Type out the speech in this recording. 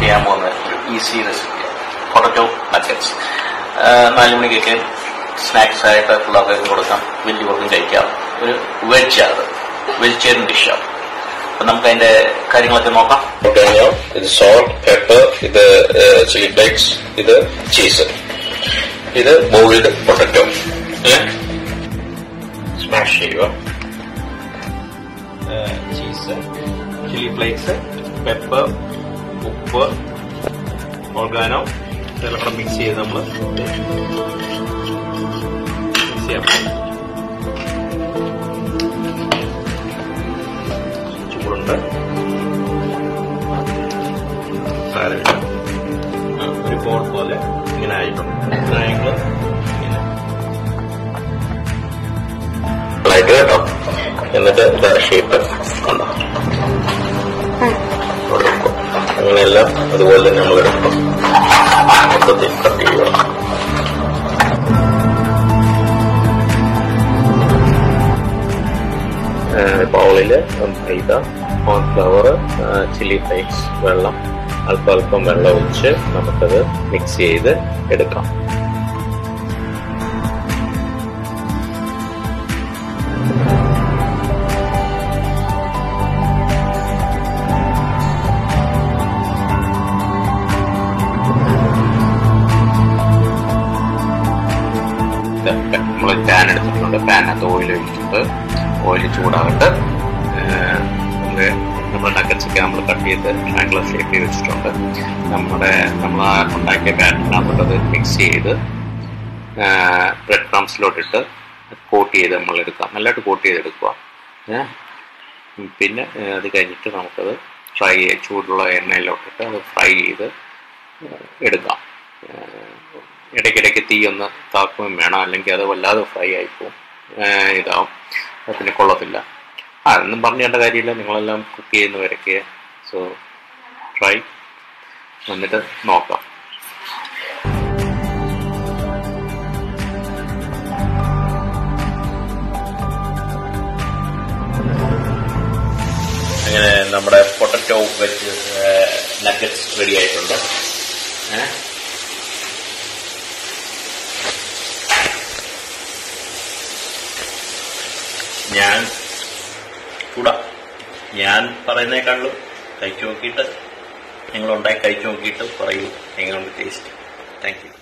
ചെയ്യാൻ പോകുന്ന ഒരു ഈസി റെസിപ്പി പൊട്ടറ്റോ നഗറ്റ്സ് നാല് മണിക്കൊക്കെ സ്നാക്സ് ആയിട്ട് പിള്ളേർക്ക് കൊടുക്കാം വലിയവർക്കും കഴിക്കാം ഒരു വെജ് അത് വെജിറ്റേറിയൻ ഡിഷാണ് അപ്പൊ നമുക്ക് അതിന്റെ കാര്യങ്ങളൊക്കെ നോക്കാം പൊട്ടാറ്റോ ഇത് സോൾട്ട് പെപ്പർ ഇത് ചില്ലി ഫ്ലേക്സ് ഇത് ചീസ് ഇത് ബോയിൽഡ് പൊട്ടറ്റോ സ്മാഷ് ചെയ്യുക ചീസ് ചില്ലി ഫ്ലേക്സ് പെപ്പർ ഉപ്പ് ഓർഗാനോ ഇതെല്ലാം കൂടെ മിക്സ് ചെയ്ത് നമ്മൾ മിക്സ് ചെയ്യാം ചൂടുണ്ട് സാരമില്ല ആ, ഒരു ബോൾ പോലെ ഇങ്ങനെ ആയിട്ടുണ്ട് ട്രയാങ്കിൾ ഇങ്ങനെ ആയിട്ട് കേട്ടോ എന്നിട്ട് ഷേപ്പ് കണ്ടോ ഇവിടെ വെക്കും. അങ്ങനെയെല്ലാം അതുപോലെ തന്നെ നമ്മൾ എടുക്കും മൊത്തത്തിൽ കട്ട് ചെയ്യുക ബൗളില് മൈദ കോൺഫ്ലവർ ചില്ലി ഫ്ലേക്സ് വെള്ളം അല്പം അല്പം വെള്ളം ഒഴിച്ച് നമുക്കത് മിക്സ് ചെയ്ത് എടുക്കാം നമ്മൾ പാൻ എടുത്തിട്ടുണ്ട് പാനകത്ത് ഓയിൽ ഒഴിച്ചിട്ടുണ്ട് ഓയിൽ ചൂടാകട്ട് നമ്മൾ നമ്മൾ നഗറ്റ്സൊക്കെ നമ്മൾ കട്ട് ചെയ്ത് ട്രയാങ്കുലർ ഷേപ്പ് ചെയ്ത് വെച്ചിട്ടുണ്ട് നമ്മുടെ നമ്മൾ ഉണ്ടാക്കിയ പാനിനകത്തോട്ട് മിക്സ് ചെയ്ത് ബ്രെഡ് ക്രംസിലോട്ടിട്ട് കോട്ട് ചെയ്ത് നമ്മൾ എടുക്കാം നല്ലതായിട്ട് കോട്ട് ചെയ്തെടുക്കുക ഏ, പിന്നെ ഏ, അത് കഴിഞ്ഞിട്ട് നമുക്കത് ഫ്രൈ ചൂടുള്ള എണ്ണയിലോട്ടിട്ട് അത് ഫ്രൈ ചെയ്ത് എടുക്കാം ഏഹ് ഇടയ്ക്കിടയ്ക്ക് തീ ഒന്ന് താക്കുകയും വേണം അല്ലെങ്കിൽ അത് വല്ലാതെ ഫ്രൈ ആയിപ്പോവും ഏഹ് ഇതാവും അത് പിന്നെ കൊള്ളത്തില്ല ആ ഒന്നും പറഞ്ഞേണ്ട കാര്യമില്ല നിങ്ങളെല്ലാം കുക്ക് ചെയ്യുന്നവരൊക്കെ സോ ട്രൈ എന്നിട്ട് നോക്കാം അങ്ങനെ നമ്മുടെ പൊട്ടറ്റോ വെച്ച് നഗറ്റ്സ് റെഡി ആയിട്ടുണ്ട് ഏ? ഞാൻ കൂടാ ഞാൻ പറയുന്നേക്കാളും കഴിച്ചു നോക്കിയിട്ട് നിങ്ങൾ ഉണ്ടാക്കി കഴിച്ചു നോക്കിയിട്ട് പറയൂ എങ്ങനെയുണ്ട് ടേസ്റ്റ് താങ്ക് യു